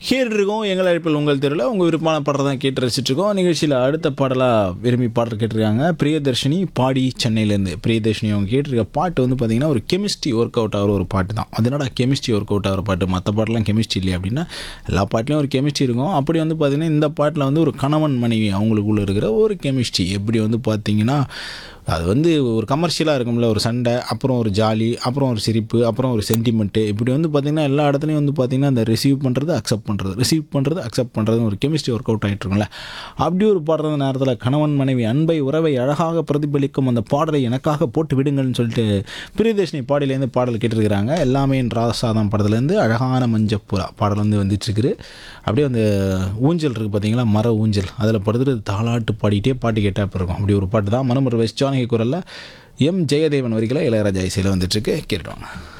கேட்டுருக்கோம் எங்கள் அழைப்பில் உங்கள் தெருவில் உங்கள் விருப்பமான பாடல் தான் கேட்டு ரசிச்சுட்டு இருக்கோம் நிகழ்ச்சியில் அடுத்த பாடலாக விரும்பி பாடல் கேட்டிருக்காங்க பிரியதர்ஷினி பாடி சென்னையிலேருந்து பிரியதர்ஷினி அவங்க கேட்டிருக்க பாட்டு வந்து பார்த்தீங்கன்னா ஒரு கெமிஸ்ட்ரி ஒர்க் அவுட் ஆகிற ஒரு பாட்டு தான் அது என்னடா கெமிஸ்ட்ரி ஒர்க் அவுட் ஆகிற பாட்டு மற்ற பாட்டெலாம் கெமிஸ்ட்ரி இல்லையா அப்படின்னா எல்லா பாட்டுலேயும் ஒரு கெமிஸ்ட்ரி இருக்கும் அப்படி வந்து பார்த்தீங்கன்னா இந்த பாட்டில் வந்து ஒரு கணவன் மனைவி அவங்களுக்குள்ள இருக்கிற ஒரு கெமிஸ்ட்ரி எப்படி வந்து பார்த்தீங்கன்னா அது வந்து ஒரு கமர்ஷியலாக இருக்கும்ல ஒரு சண்டை அப்புறம் ஒரு ஜாலி அப்புறம் ஒரு சிரிப்பு அப்புறம் ஒரு சென்டிமெண்ட்டு இப்படி வந்து பார்த்திங்கன்னா எல்லா இடத்துலையும் வந்து பார்த்திங்கன்னா அந்த ரிசீவ் பண்ணுறது அக்செப்ட் பண்ணுறது ரிசீவ் பண்ணுறது அக்செப்ட் பண்ணுறது ஒரு கெமிஸ்ட்ரி ஒர்க் அவுட் ஆகிட்டு இருக்கும்ல அப்படி ஒரு பாடுறது நேரத்தில் கணவன் மனைவி அன்பை உறவை அழகாக பிரதிபலிக்கும் அந்த பாடலை எனக்காக போட்டு விடுங்கள்னு சொல்லிட்டு பிரியதர்ஷினி பாடியிலேருந்து பாடல் கேட்டிருக்கிறாங்க எல்லாமே என் ராசாதம் படத்துலேருந்து அழகான மஞ்சப்புறா பாடல் வந்து வந்துட்டுருக்குது அப்படியே அந்த ஊஞ்சல் இருக்குது பார்த்தீங்களா மர ஊஞ்சல் அதில் படுத்துட்டு தாளாட்டு பாடிட்டே பாட்டு கேட்டால் இருக்கும் அப்படி ஒரு பாட்டு தான் மனமுறை வெஸ்ட் ஜானகி குரலில் எம் ஜெயதேவன் வரிகளை இளையராஜா இசையில் வந்துட்டுருக்கு கேட்டுவாங்க